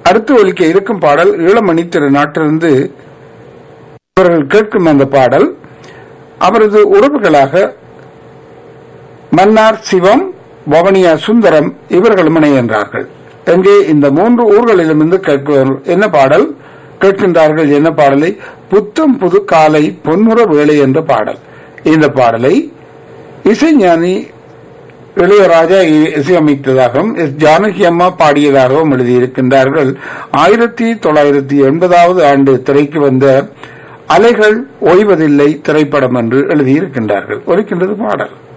அடுத்து ஒலிக்க இருக்கும் பாடல் ஈழமணி திரு நாட்டிலிருந்து அவர்கள் கேட்கும் அந்த பாடல் அவரது உறவுகளாக மன்னார் சிவம் வவனியா சுந்தரம் இவர்களும் இணைகின்றார்கள் எங்கே இந்த மூன்று ஊர்களிலுமிருந்து கேட்குவார்கள் என்ன பாடல் கேட்கின்றார்கள் என்ன பாடலை புத்தம் புது காலை பொன்முற வேலை என்ற பாடல் இந்த பாடலை இசைஞானி இளையராஜா இ- இசையமைத்ததாகவும் எஸ் ஜானகி அம்மா பாடியதாகவும் எழுதியிருக்கின்றார்கள் ஆயிரத்தி தொள்ளாயிரத்தி எண்பதாவது ஆண்டு திரைக்கு வந்த அலைகள் ஓய்வதில்லை திரைப்படம் என்று எழுதியிருக்கின்றார்கள் ஒலிக்கின்றது பாடல்